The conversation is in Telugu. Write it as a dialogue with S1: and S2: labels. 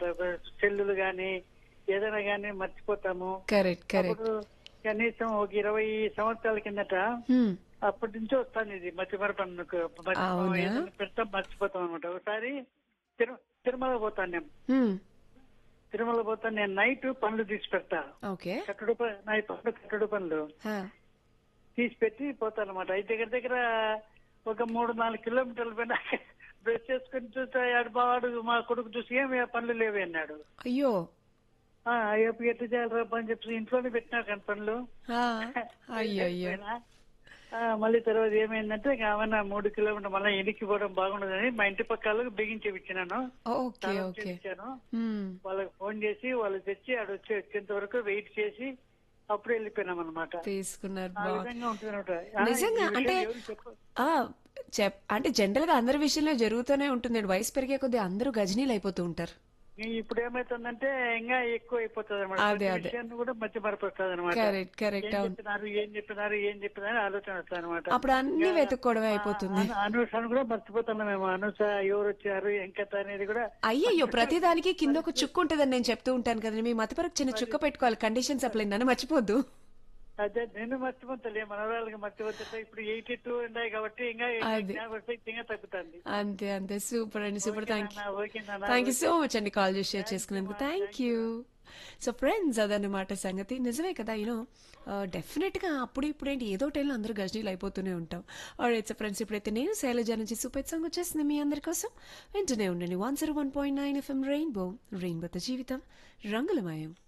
S1: సెల్లులు గాని ఏదైనా గాని మర్చిపోతాము
S2: కరెక్ట్ కరెక్ట్
S1: అప్పుడు కనీసం ఒక ఇరవై సంవత్సరాల కిందట అప్పటి నుంచి వస్తాను ఇది మత్స్యమరపన్ను
S2: అవునా?
S1: పెడతాం మర్చిపోతాం అనమాట ఒకసారి తిరు- తిరుమల పోతాను నేను తిరుమల పోతాను నేను నైట్ పనులు తీసి పెడతా
S2: ఓకే
S1: కట్టడు ప- నా పనులు కట్టడు పనులు తీసి పెట్టి పోతాను అనమాట అయితే దగ్గర దగ్గర ఒక మూడు నాలుగు కిలోమీటర్ల పైన బ్రష్ చేసుకుని చూస్తే ఆడు బావాడు మా కొడుకు చూసి ఏమి ఆ పనులు లేవి అన్నాడు
S2: అయ్యో
S1: ఆ, అయ్యో ఎట్లా చేయాలి అని చెప్పి ఇంట్లోనే పెట్టినా కానీ పనులు
S2: ఆ, అయ్యో అయ్యో
S1: ఆ, మళ్ళీ తర్వాత ఏమైందంటే ఇక ఆమె మూడు కిలోమీటర్ మళ్ళీ ఎనిక్కిపోవడం బాగుండదని మా ఇంటి పక్కలకు బిగించి ఇచ్చినాను
S2: ఓకే
S1: తాళం
S2: ఓకే
S1: చేసి ఇచ్చాను
S2: మ్మ్.
S1: వాళ్ళకి ఫోన్ చేసి వాళ్ళు తెచ్చి ఆడ వచ్చి వచ్చేంత వరకు వెయిట్ చేసి అప్పుడు వెళ్ళిపోయినాం అనమాట
S2: తీసుకున్నారు
S1: ఆ
S2: బాగుంది
S1: విధంగా ఉంటుంది అనమాట
S2: నిజంగా అంటే ఆ చెప్ అంటే జనరల్ గా అందరి విషయంలో జరుగుతూనే ఉంటుంది వయసు పెరిగే కొద్దీ అందరూ గజనీలు అయిపోతూ ఉంటారు
S1: ఇప్పుడు ఏమైతుందంటే ఇంకా ఎక్కువ అయిపోతుంది అనమాట
S2: అదే, అదే.
S1: విషయాన్ని కూడా మధ్య మరపడుతుంది అనమాట
S2: కరెక్ట్ కరెక్ట్
S1: ఏం
S2: అవును
S1: చెప్పినారు ఏం చెప్పినారు ఏం చెప్పినారు ఆలోచన వస్తుంది అనమాట
S2: అప్పుడు అన్ని వెతుక్కోవడమే అయిపోతుంది
S1: అనూషను కూడా మర్చిపోతున్నాం మేము అనూష ఎవరు వచ్చారు ఏం కథ అనేది కూడా
S2: అయ్యయ్యో ప్రతిదానికి కింద ఒక చుక్కు ఉంటుందని నేను చెప్తూ ఉంటాను కదండి మీ మతపరకు చిన్న చుక్క పెట్టుకోవాలి కండిషన్స్ అప్లై నన్ను మర్చిపోద్దు
S1: అదే నేను మర్చిపోతలే మనవరాళ్ళకి మర్చిపోతే ఇప్పుడు ఎయిటీ టూ ఉన్నాయి కాబట్టి ఇంకా
S2: అది.
S1: జ్ఞాపకశక్తి ఇంకా తగ్గుతుంది
S2: అంతే అంతే సూపర్ అండి సూపర్ థ్యాంక్ యూ
S1: ఓకే నాన్న
S2: థ్యాంక్ యూ సో మచ్ అండి కాల్ చేసి షేర్ చేసుకున్నందుకు థ్యాంక్ యూ సో ఫ్రెండ్స్ అదన్నమాట సంగతి నిజమే కదా యూనో డెఫినెట్ గా అప్పుడు ఇప్పుడు ఏంటి ఏదో టైంలో అందరూ గజనీలు అయిపోతూనే ఉంటాం ఇట్స్ ఫ్రెండ్స్ ఇప్పుడైతే నేను శైలజ నుంచి సూపర్ సాంగ్ వచ్చేసింది మీ అందరి కోసం వింటూనే ఉండండి one zero one point nine FM rainbow రెయిన్బోతో జీవితం రంగులమయం